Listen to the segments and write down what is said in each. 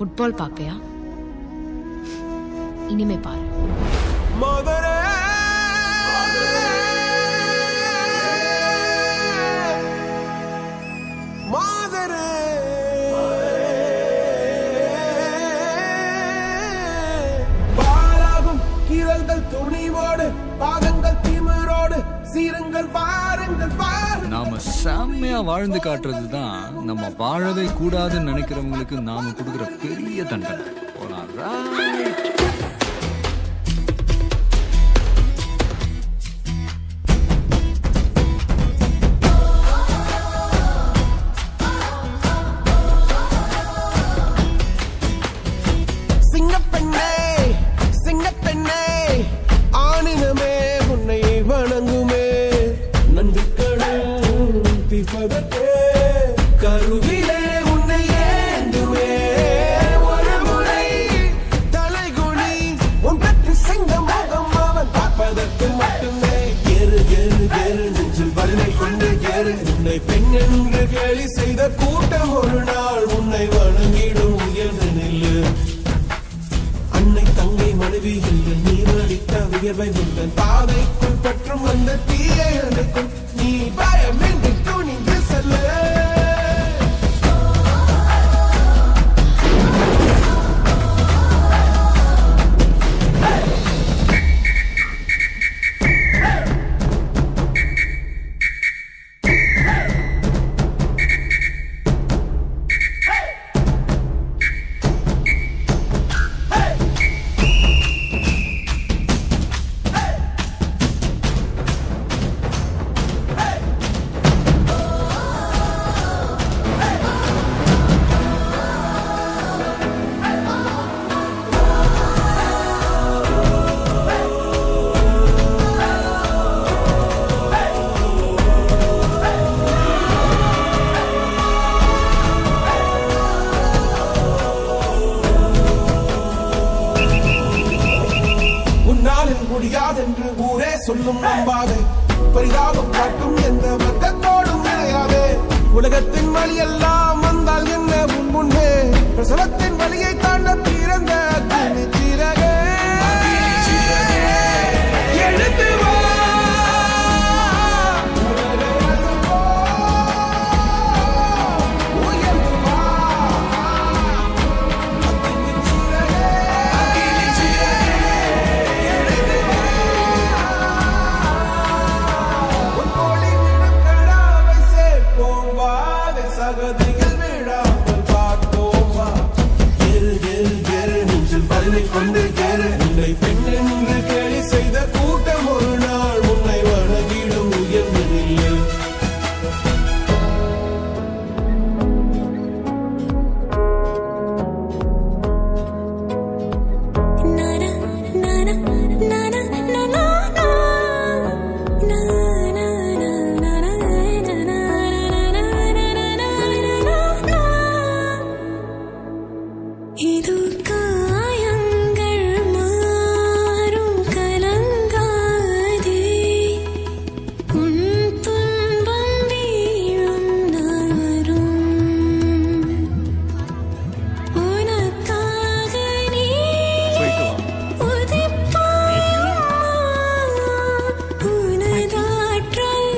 Football பார்ப்பியா இனிமே பாரு மதுரை மாதரே பாலாகும் கீரல்கள் துணிவோடு பாதங்கள் திமிரோடு சீருங்கள் பாருங்கள் பாருங்கள் நாம செம்மையா வாழ்ந்து காட்டுறது தான் நம்ம வாழவே கூடாதுன்னு நினைக்கிறவங்களுக்கு நாம கொடுக்குற பெரிய தண்டனை போலாம் right. சிங்கப்பெண்ணே சிங்கப்பெண்ணே ஆணினமே உன்னை வணங்குமே நன்றி கடல் திப்பதற்கே கருவிலே உன்னை ஏந்துமே ஒரு முறை தலைகுனி உன் பெற்று சிங்க முகம் அவன் பார்ப்பதற்கு மட்டுமே எரு எரு எரு நெஞ்சில் வலிமை கொண்டு எரு உன்னை பெண் என்று கேலி செய்த கூட்டம் ஒரு நாள் உன்னை வணங்கிடும் உயர்ந்து நில்லு அன்னை தங்கை மனைவி என்று நீ அடித்த வியர்வை முந்தன் பாதைக்குள் பற்றும் அந்த தீயை அணைக்கும் நீ பயமின்றி துணிந்து செல்லு உன்னால் இது முடியாதென்று ஊரே சொல்லும் நம்பாதே பரிதாபம் காட்டும் எந்த வர்க்கத்தோடும் நிலையாதே உலகத்தின் வழி எல்லாம் வந்தால் என்ன உன் முன்னே பிரசவத்தின் வழியை தாண்ட பிறந்த அக்னி சிறகே எழுந்து வா உலகை ரசிப்போம். உயர்ந்து வா அக்னி சிறகே சகதிகள் விழாமல் பார்ப்போம் வா எரு எரு எரு நெஞ்சில் பருமை கொண்டு எரு உன்னை பெண் என்று கேலி செய்த கூட்டம் ஒரு நாள் உன்னை வணங்கிடும் உயர்ந்து நில்லு இது காயங்கள் மாறும் கலங்காதே உன் துன்பம் வீழும் நாள் வரும் உனக்காக நீ போயிட்டு வா உதிப்பாய் உனதாற்றல்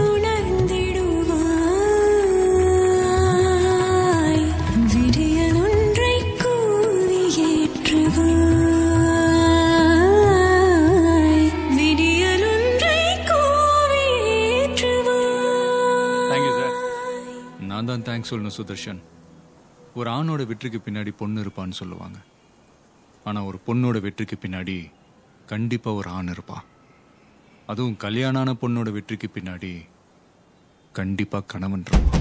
உணர்ந்திடுவாய் விடியல் ஒன்றை கூவி ஏற்றுவாய் விடியல் ஒன்றை கூவி தேங்க்யூ சார் ஏற்றுவாய் நான் தான் தேங்க்ஸ் சொல்லணும் சுதர்ஷன் ஒரு ஆணோட வெற்றிக்கு பின்னாடி பொண்ணு இருப்பான்னு சொல்லுவாங்க ஆனா ஒரு பொண்ணோட வெற்றிக்கு பின்னாடி கண்டிப்பா ஒரு ஆண் இருப்பான் அதுவும் கல்யாணான பொண்ணோட வெற்றிக்கு பின்னாடி கண்டிப்பா கணவன் இருப்பான்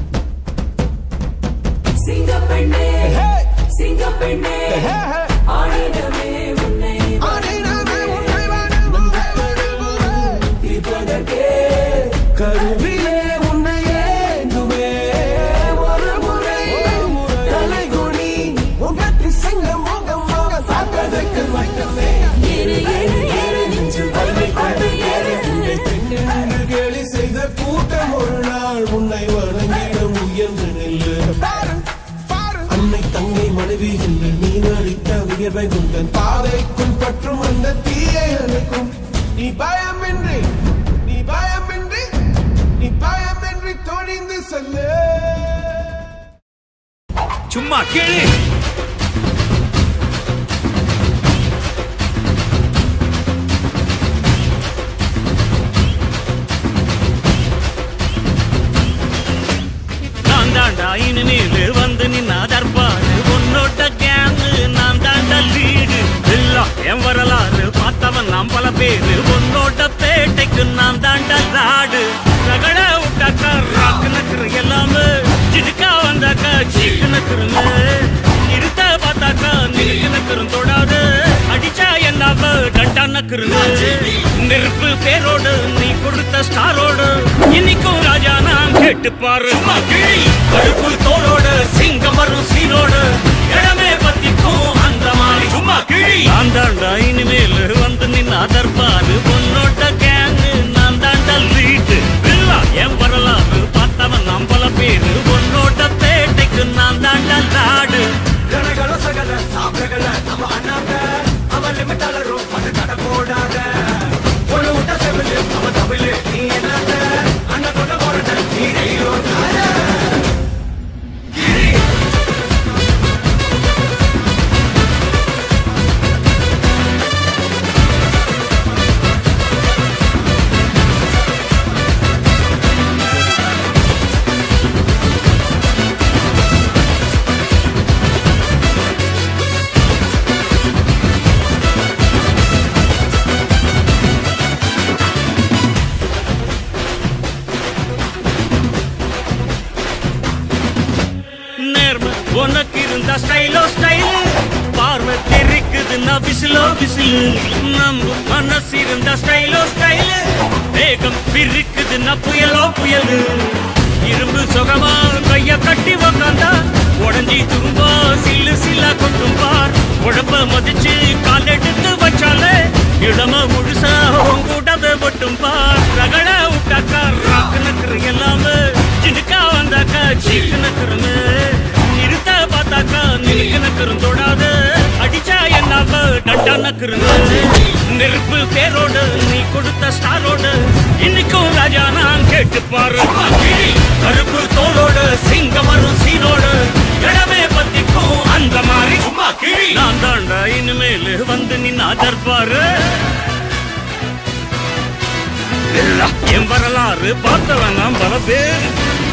கருவிலே உன்னை ஏந்துமே ஒரு முறை தலைகுனி உன் வெற்றி சிங்க முகம் பார்ப்பதற்கு மட்டுமே ஏறு ஏறு ஏறு நெஞ்சில் வலிமை கொண்டு ஏறு உன்னை பெண் என்று கேலி செய்த கூட்டம் ஒரு நாள் உன்னை வணங்கிடும் உயர்ந்து நில்லு அன்னை தங்கை மனைவி மனைவி என்று நீ நடித்த வியர்வை உந்தன் பாதைக்குள் பற்றும் அந்த தீயை அணைக்கும் நீ பயமின்றி நீ பயமின்றி நீ பயமின்றி துணிந்து செல்லு சும்மா கேளு நான் தாண்டா இனிமேல் வந்து நின்னா தர்பாரு உன்னோட்ட கேங்கு நான் தாண்டா லீடு எல்லாம் என் வரலாறு பார்த்தவன் நாம் பல பேரு உன்னோட்ட பேட்டைக்கு நான் தாண்டா ராடு ரகட விட்டாக்கா ராக்கு நக்குரு எல்லாமே சிடுக்கா வந்தாக்கா சீக்கு நக்குருங்க நிறுத்த பார்த்தாக்கா நிறுக்கு நக்குரும் தொடாது அடிச்சா என்னாவ டண்டா நக்குருங்க நெருப்பு பேரோடு நீ கொடுத்த ஸ்டாரோடு இன்னைக்கும் ராஜா நான் கேட்டு பாரு கருப்பு தோளோடு சிங்கம் வரும் சீனோடு இடமே பத்திக்கும் அந்த மாதிரி சும்மா கிழி நான் தாண்டா இனிமேல் வந்து நின்னா தர்பாரு உன்னோட்ட கேங்கு நான் தாண்டா லீட்டு இல்லா என் வரலாறு பார்த்தவன் நாம் பல பேரு உன்னோட்ட பேட்டைக்கு நான் தாண்டா நாடு நேர்ம உனக்கு இருந்த ஸ்டைலோ ஸ்டைல் பார்வை தெரிக்குதுன்னா விசிலோ விசிலு நம்ம மனசு இருந்த ஸ்டைலோ ஸ்டைல் வேகம் பிரிக்குதுன்னா புயலோ புயலு இரும்பு சுகமா கைய கட்டி உக்காந்தா உடஞ்சி துரும்பா சில்லு சில்லா கொட்டும் பார் உடம்ப மதிச்சு கால் எடுத்து வச்சாலே இடம முழுசா உங்கூடத மட்டும் பார் ரகட விட்டாக்கா ராக்கு நக்குறு எல்லாமே சிடுக்கா வந்தாக்கா சீக்கு நக்குறுங்க நிறுத்த பார்த்தாக்கா நிறுக்கு நக்குறும் தொடாது அடிச்சா என்னாவ டண்டா நக்குறுங்க நெருப்பு பேரோடு நீ கொடுத்த ஸ்டாரோடு இன்னைக்கும் ராஜா நான் கேட்டு பாரு கருப்பு தோளோடு சிங்கம் வரும் சீனோடு இடமே பத்திக்கும் அந்த மாதிரி சும்மா கிழி நான் தாண்டா இனிமேல் வந்து நின்னா தர்பாரு என் வரலாறு பார்த்தவன் நாம் பல பேர்